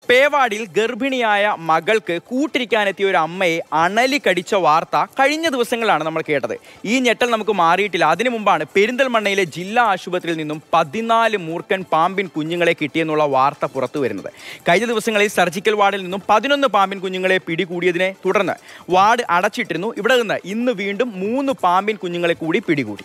പേവാടിയിൽ ഗർഭിണിയായ മകൾക്ക് കൂട്ടിരിക്കാനെത്തിയ ഒരു അമ്മയെ അണലി കടിച്ച വാർത്ത കഴിഞ്ഞ ദിവസങ്ങളാണ് നമ്മൾ കേട്ടത് ഈ ഞെട്ടൽ നമുക്ക് മാറിയിട്ടില്ല അതിനു മുമ്പാണ് പെരിന്തൽമണ്ണയിലെ ജില്ലാ ആശുപത്രിയിൽ നിന്നും പതിനാല് മൂർഖൻ പാമ്പിൻ കുഞ്ഞുങ്ങളെ കിട്ടിയെന്നുള്ള വാർത്ത പുറത്തു വരുന്നത് കഴിഞ്ഞ ദിവസങ്ങളിൽ സർജിക്കൽ വാർഡിൽ നിന്നും പതിനൊന്ന് പാമ്പിൻ കുഞ്ഞുങ്ങളെ പിടികൂടിയതിനെ തുടർന്ന് വാർഡ് അടച്ചിട്ടിരുന്നു ഇവിടെ നിന്ന് ഇന്ന് വീണ്ടും മൂന്ന് പാമ്പിൻ കുഞ്ഞുങ്ങളെ കൂടി പിടികൂടി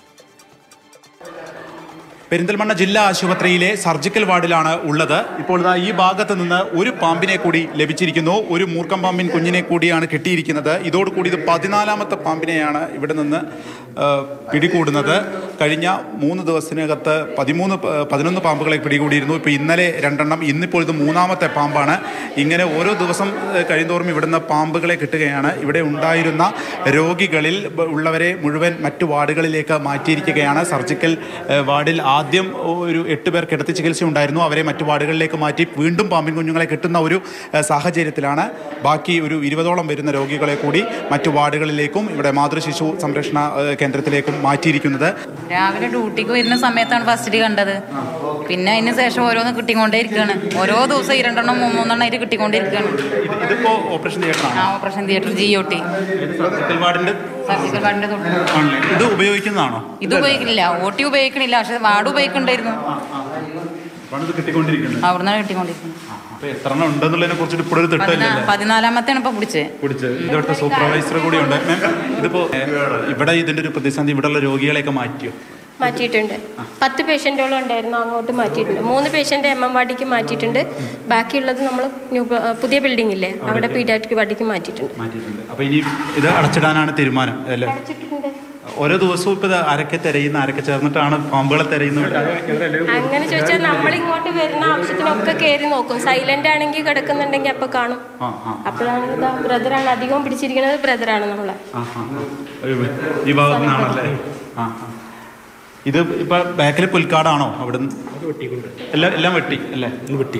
പെരിന്തൽമണ്ണ ജില്ലാ ആശുപത്രിയിലെ സർജിക്കൽ വാർഡിലാണ് ഉള്ളത് ഇപ്പോൾ ഇതാ ഈ ഭാഗത്ത് നിന്ന് ഒരു പാമ്പിനെ കൂടി ലഭിച്ചിരിക്കുന്നു ഒരു മൂർക്കം പാമ്പിൻ കുഞ്ഞിനെ കൂടിയാണ് കിട്ടിയിരിക്കുന്നത് ഇതോടുകൂടി ഇത് പതിനാലാമത്തെ പാമ്പിനെയാണ് ഇവിടെ നിന്ന് ആ, പിടികൂടുന്നത് കഴിഞ്ഞ മൂന്ന് ദിവസത്തിനകത്ത് പതിമൂന്ന് പ- പതിനൊന്ന് പാമ്പുകളെ പിടികൂടിയിരുന്നു ഇപ്പോൾ ഇന്നലെ രണ്ടെണ്ണം ഇന്നിപ്പോൾ ഇത് മൂന്നാമത്തെ പാമ്പാണ് ഇങ്ങനെ ഓരോ ദിവസം ഏ, കഴിയുന്തോറും ഇവിടുന്ന് പാമ്പുകളെ കിട്ടുകയാണ് ഇവിടെ ഉണ്ടായിരുന്ന രോഗികളിൽ ബ- ഉള്ളവരെ മുഴുവൻ മറ്റു വാർഡുകളിലേക്ക് മാറ്റിയിരിക്കുകയാണ് സർജിക്കൽ ഏ, വാർഡിൽ ആദ്യം ഒരു എട്ട് പേർ കിടത്തി ചികിത്സ ഉണ്ടായിരുന്നു അവരെ മറ്റു വാർഡുകളിലേക്ക് മാറ്റി വീണ്ടും പാമ്പിൻ കുഞ്ഞുങ്ങളെ കിട്ടുന്ന ഒരു ഏ, സാഹചര്യത്തിലാണ് ബാക്കി ഒരു ഇരുപതോളം വരുന്ന രോഗികളെ കൂടി മറ്റു വാർഡുകളിലേക്കും ഇവിടെ മാതൃശിശു സംരക്ഷണ ഏ, കേന്ദ്രത്തിലേക്കും മാറ്റിയിരിക്കുന്നത് രാവിലെ ഡ്യൂട്ടിക്ക് വരുന്ന സമയത്താണ് ഫസ്റ്റ് കണ്ടത് പിന്നെ അതിന് ശേഷം ഓരോന്ന് കിട്ടിക്കൊണ്ടേ ഇരിക്കുകയാണ് ഓരോ ദിവസം ഈ രണ്ടെണ്ണം മൂന്നെണ്ണം ആയിട്ട് കിട്ടിക്കൊണ്ടിരിക്കുകയാണ് ഇത് ഇതിപ്പോ ഓപ്പറേഷൻ തിയേറ്ററാണ് ആ operation theatre G O T surgical വാർഡിന്റെ സർജിക്കൽ വാർഡിന്റെ തൊട്ട് ആണല്ലേ ഇത് ഉപയോഗിക്കുന്നതാണോ ഇത് ഉപയോഗിക്കണില്ല ഓ ടി ഉപയോഗിക്കണില്ല പക്ഷെ വാർഡ് ഉപയോഗിക്കണ്ടായിരുന്നു പണിത് കിട്ടിക്കൊണ്ടിരിക്കുന്നത് അവിടുന്ന് കിട്ടിക്കൊണ്ടിരിക്കുന്നത് അപ്പൊ എത്ര എണ്ണം ഉണ്ടെന്നുള്ളതിനെ കുറിച്ചിട്ട് ഇപ്പോഴൊരു തിട്ടല്ലേ പതിനാ- പതിനാലാമത്തെയാണ് ഇപ്പൊ പിടിച്ചത് പിടിച്ച് ഇവിടുത്തെ സൂപ്പർവൈസർ കൂടി ഉണ്ട് മാം ഇതിപ്പോ ഏ, ഇവിടെ ഇതിന്റെ ഒരു പ്രതിസന്ധി ഇവിടെയുള്ള രോഗികളെയൊക്കെ മാറ്റിയോ മാറ്റിയിട്ടുണ്ട് പത്ത് പേഷ്യൻറ്റോളം ഉണ്ടായിരുന്നു അങ്ങോട്ട് മാറ്റിയിട്ടുണ്ട് മൂന്ന് പേഷ്യൻ്റ് എം എം വാർഡിക്ക് മാറ്റിയിട്ടുണ്ട് ബാക്കിയുള്ളത് നമ്മൾ ന്യൂ പുതിയ ബിൽഡിംഗ് ഇല്ലേ അവിടെ പീഡിയാട്രിക് വാർഡിക്ക് മാറ്റിയിട്ടുണ്ട് മാറ്റിയിട്ടുണ്ട് അപ്പൊ ഇനി ഇത് അടച്ചിടാനാണ് തീരുമാനം അല്ലേ അടച്ചിട്ടുണ്ട് ഓരോ ദിവസവും ഇപ്പൊ ഇത് ആരൊക്കെ തിരയുന്ന ആരൊക്കെ ചേർന്നിട്ടാണ് പാമ്പുകളെ തിരയുന്നത് അങ്ങനെ ചോദിച്ചാൽ നമ്മൾ ഇങ്ങോട്ട് വരുന്ന ആവശ്യത്തിനൊക്കെ കയറി നോക്കും സൈലന്റ് ആണെങ്കിൽ കിടക്കുന്നുണ്ടെങ്കിൽ അപ്പൊ കാണും ആ ആ അപ്പോഴാണ് ഇതാ ബ്രദറാണ് അധികവും പിടിച്ചിരിക്കുന്നത് ബ്രദറാണ് നമ്മളെ ആ, ആ. ഒരു ഈ ഭാഗത്തു നിന്നാണല്ലേ ആ ആ. ഇത് ഇപ്പൊ ബാക്കിൽ പുൽക്കാടാണോ അവിടെ എല്ലാം എല്ലാം വെട്ടി അല്ലേ വെട്ടി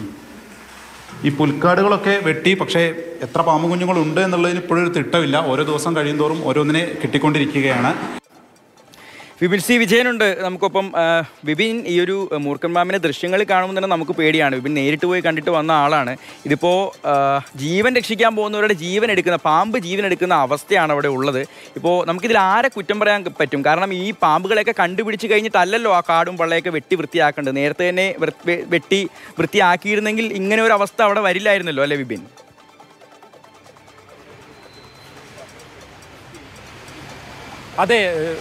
ഈ പുൽക്കാടുകളൊക്കെ വെട്ടി പക്ഷേ എത്ര പാമ്പ് കുഞ്ഞുങ്ങളുണ്ട് എന്നുള്ളതിന് ഇപ്പോഴൊരു തിട്ടമില്ല ഓരോ ദിവസം കഴിയുന്തോറും ഓരോന്നിനെ കിട്ടിക്കൊണ്ടിരിക്കുകയാണ് വിപിൻ സി വിജയനുണ്ട് നമുക്കൊപ്പം ആ, വിപിൻ ഈ ഒരു മൂർഖൻ പാമ്പിന്റെ ദൃശ്യങ്ങൾ കാണുമ്പോൾ തന്നെ നമുക്ക് പേടിയാണ് വിപിൻ നേരിട്ട് പോയി കണ്ടിട്ട് വന്ന ആളാണ് ഇതിപ്പോൾ ജീവൻ രക്ഷിക്കാൻ പോകുന്നവരുടെ ജീവൻ എടുക്കുന്ന പാമ്പ് ജീവൻ എടുക്കുന്ന അവസ്ഥയാണ് അവിടെ ഉള്ളത് ഇപ്പോൾ നമുക്കിതിൽ ആരെ കുറ്റം പറയാൻ പറ്റും കാരണം ഈ പാമ്പുകളെയൊക്കെ കണ്ടുപിടിച്ച് കഴിഞ്ഞിട്ടല്ലല്ലോ ആ കാടും പള്ളയൊക്കെ വെട്ടി വൃത്തിയാക്കേണ്ടത് നേരത്തെ തന്നെ വൃ- വെ- വെട്ടി വൃത്തിയാക്കിയിരുന്നെങ്കിൽ ഇങ്ങനെ ഒരു അവസ്ഥ അവിടെ വരില്ലായിരുന്നല്ലോ അല്ലേ വിപിൻ അതെ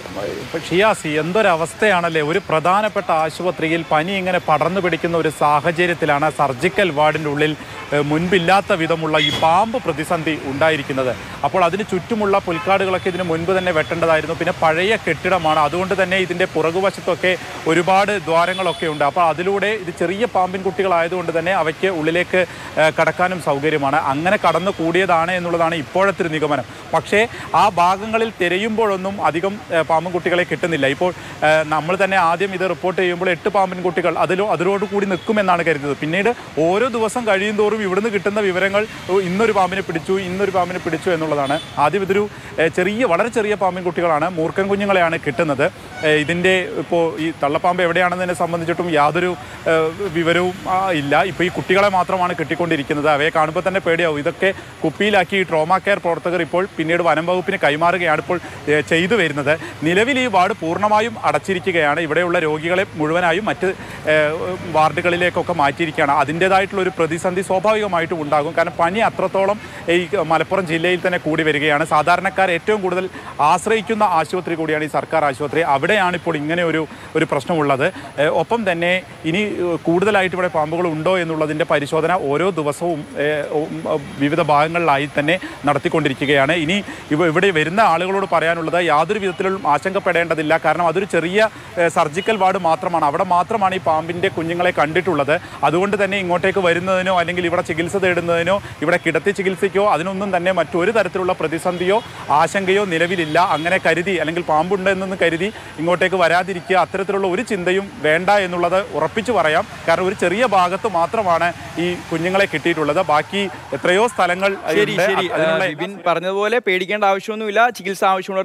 ഏഹ് ഷിയാസി എന്തൊരവസ്ഥയാണല്ലേ ഒരു പ്രധാനപ്പെട്ട ആശുപത്രിയിൽ പനി ഇങ്ങനെ പടർന്നു പിടിക്കുന്ന ഒരു സാഹചര്യത്തിലാണ് സർജിക്കൽ വാർഡിൻ്റെ ഉള്ളിൽ ഏഹ് മുൻപില്ലാത്ത വിധമുള്ള ഈ പാമ്പ് പ്രതിസന്ധി ഉണ്ടായിരിക്കുന്നത് അപ്പോൾ അതിന് ചുറ്റുമുള്ള പുൽക്കാടുകളൊക്കെ ഇതിന് മുൻപ് തന്നെ വെട്ടേണ്ടതായിരുന്നു പിന്നെ പഴയ കെട്ടിടമാണ് അതുകൊണ്ട് തന്നെ ഇതിൻ്റെ പുറകുവശത്തൊക്കെ ഒരുപാട് ദ്വാരങ്ങളൊക്കെ ഉണ്ട് അപ്പോൾ അതിലൂടെ ഇത് ചെറിയ പാമ്പിൻ കുട്ടികളായതുകൊണ്ട് തന്നെ അവയ്ക്ക് ഉള്ളിലേക്ക് ഏഹ് കടക്കാനും സൗകര്യമാണ് അങ്ങനെ കടന്നു കൂടിയതാണ് എന്നുള്ളതാണ് ഇപ്പോഴത്തെ ഒരു നിഗമനം പക്ഷേ ആ ഭാഗങ്ങളിൽ തിരയുമ്പോഴൊന്നും അധികം ഏഹ് പാമ്പൻ കുട്ടികളെ കിട്ടുന്നില്ല ഇപ്പോൾ ഏഹ് നമ്മൾ തന്നെ ആദ്യം ഇത് റിപ്പോർട്ട് ചെയ്യുമ്പോൾ എട്ട് പാമ്പൻ കുട്ടികൾ അതിലോ അതിലോട് കൂടി നിൽക്കുമെന്നാണ് കരുതുന്നത് പിന്നീട് ഓരോ ദിവസം കഴിയും തോറും ഇവിടുന്ന് കിട്ടുന്ന വിവരങ്ങൾ ഓ, ഇന്നൊരു പാമ്പിനെ പിടിച്ചു ഇന്നൊരു പാമ്പിനെ പിടിച്ചു എന്നുള്ളതാണ് ആദ്യം ഇതൊരു ഏഹ് ചെറിയ വളരെ ചെറിയ പാമ്പൻ കുട്ടികളാണ് മൂർഖൻ കുഞ്ഞുങ്ങളെയാണ് കിട്ടുന്നത് ഏഹ് ഇതിൻ്റെ ഇപ്പോൾ ഈ തള്ളപ്പാമ്പ് എവിടെയാണെന്നതിനെ സംബന്ധിച്ചിട്ടും യാതൊരു ഏഹ് വിവരവും ആ, ഇല്ല ഇപ്പോൾ ഈ കുട്ടികളെ മാത്രമാണ് കിട്ടിക്കൊണ്ടിരിക്കുന്നത് അവയെ കാണുമ്പോൾ തന്നെ പേടിയാവും ഇതൊക്കെ കുപ്പിയിലാക്കി ഈ ട്രോമാ കെയർ പ്രവർത്തകർ ഇപ്പോൾ പിന്നീട് വനം വകുപ്പിന് കൈമാറുകയാണ് ഇപ്പോൾ ഏഹ് ചെയ്തു വരുന്നത് നിലവിൽ ഈ വാർഡ് പൂർണ്ണമായും അടച്ചിരിക്കുകയാണ് ഇവിടെയുള്ള രോഗികളെ മുഴുവനായും മറ്റ് ഏഹ്, വാർഡുകളിലേക്കൊക്കെ മാറ്റിയിരിക്കുകയാണ് അതിൻ്റേതായിട്ടുള്ള ഒരു പ്രതിസന്ധി സ്വാഭാവികമായിട്ടും ഉണ്ടാകും കാരണം പനി അത്രത്തോളം ഈ മലപ്പുറം ജില്ലയിൽ തന്നെ കൂടി വരികയാണ് സാധാരണക്കാർ ഏറ്റവും കൂടുതൽ ആശ്രയിക്കുന്ന ആശുപത്രി കൂടിയാണ് ഈ സർക്കാർ ആശുപത്രി അവിടെയാണ് ഇപ്പോൾ ഇങ്ങനെ ഒരു ഒരു പ്രശ്നമുള്ളത് ഏഹ്, ഒപ്പം തന്നെ ഇനി ഏഹ്, കൂടുതലായിട്ട് ഇവിടെ പാമ്പുകൾ ഉണ്ടോ എന്നുള്ളതിൻ്റെ പരിശോധന ഓരോ ദിവസവും ഏഹ്, ഉം, ഉം, വിവിധ ഭാഗങ്ങളിലായി തന്നെ നടത്തിക്കൊണ്ടിരിക്കുകയാണ് ഇനി ഇവ ഇവിടെ വരുന്ന ആളുകളോട് പറയാനുള്ളത് യാതൊരു വിധത്തിലും ആശങ്കപ്പെടേണ്ടതില്ല കാരണം അതൊരു ചെറിയ ഏഹ്, സർജിക്കൽ വാർഡ് മാത്രമാണ് അവിടെ മാത്രമാണ് ഈ പാമ്പിൻ്റെ കുഞ്ഞുങ്ങളെ കണ്ടിട്ടുള്ളത് അതുകൊണ്ട് തന്നെ ഇങ്ങോട്ടേക്ക് വരുന്നതിനോ അല്ലെങ്കിൽ ഇവിടെ ചികിത്സ തേടുന്നതിനോ ഇവിടെ കിടത്തി ചികിത്സയ്ക്കോ അതിനൊന്നും തന്നെ മറ്റൊരു തരത്തിലുള്ള പ്രതിസന്ധിയോ ആശങ്കയോ നിലവിലില്ല അങ്ങനെ കരുതി അല്ലെങ്കിൽ പാമ്പുണ്ടെന്ന് കരുതി ഇങ്ങോട്ടേക്ക് വരാതിരിക്കുക അത്തരത്തിലുള്ള ഒരു ചിന്തയും വേണ്ട എന്നുള്ളത് ഉറപ്പിച്ചു പറയാം കാരണം ഒരു ചെറിയ ഭാഗത്ത് മാത്രമാണ് ഈ കുഞ്ഞുങ്ങളെ കിട്ടിയിട്ടുള്ളത് ബാക്കി എത്രയോ സ്ഥലങ്ങൾ ശരി ഉണ്ട്. ശരി അതിനുള്ള വിപിൻ പറഞ്ഞതുപോലെ പേടിക്കേണ്ട ആവശ്യമൊന്നുമില്ല ചികിത്സ ആവശ്യമുള്ളവർ ധൈര്യമായിട്ട് അങ്ങോട്ട്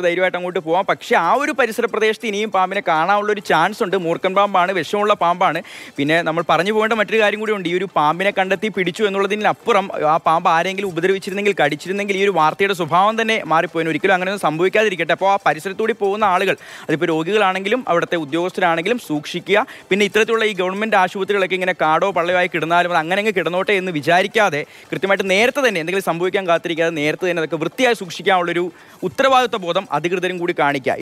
അങ്ങോട്ട് പോവാം പക്ഷേ ആ ഒരു പരിസര പ്രദേശത്ത് ഇനിയും പാമ്പിനെ കാണാനുള്ള ഒരു ചാൻസ് ഉണ്ട് മൂർക്കൻ പാമ്പാണ് വിഷമുള്ള പാമ്പാണ് പിന്നെ നമ്മൾ പറഞ്ഞു പോകേണ്ട മറ്റൊരു കാര്യം കൂടി ഉണ്ട് ഈ ഒരു പാമ്പിനെ കണ്ടെത്തി പിടിച്ചു എന്നുള്ളതിനപ്പുറം ആ പാമ്പ് ആരെങ്കിലും ഉപദ്രവിച്ചിരുന്നെങ്കിൽ കടിച്ചിരുന്നെങ്കിൽ ഈ ഒരു വാർത്തയുടെ സ്വഭാവം തന്നെ മാറിപ്പോയിന് ഒരിക്കലും അങ്ങനെയൊന്നും സംഭവിക്കാതിരിക്കട്ടെ അപ്പോൾ ആ പരിസരത്തൂടി പോകുന്ന ആളുകൾ അതിപ്പോൾ രോഗികളാണെങ്കിലും അവിടുത്തെ ഉദ്യോഗസ്ഥരാണെങ്കിലും സൂക്ഷിക്കുക പിന്നെ ഇത്തരത്തിലുള്ള ഈ ഗവൺമെൻറ് ആശുപത്രികളൊക്കെ ഇങ്ങനെ കാടോ പള്ളയോ കിടന്നാലും അത് അങ്ങനെ അങ്ങ് കിടന്നോട്ടെ എന്ന് വിചാരിക്കാതെ കൃത്യമായിട്ട് നേരത്തെ തന്നെ എന്തെങ്കിലും സംഭവിക്കാൻ കാത്തിരിക്കാതെ നേരത്തെ തന്നെ അതൊക്കെ വൃത്തിയായി സൂക്ഷിക്കാനുള്ളൊരു ഉത്തരവാദിത്വ ബോധം അധികൃതരും കൂടി കാണിക്കുക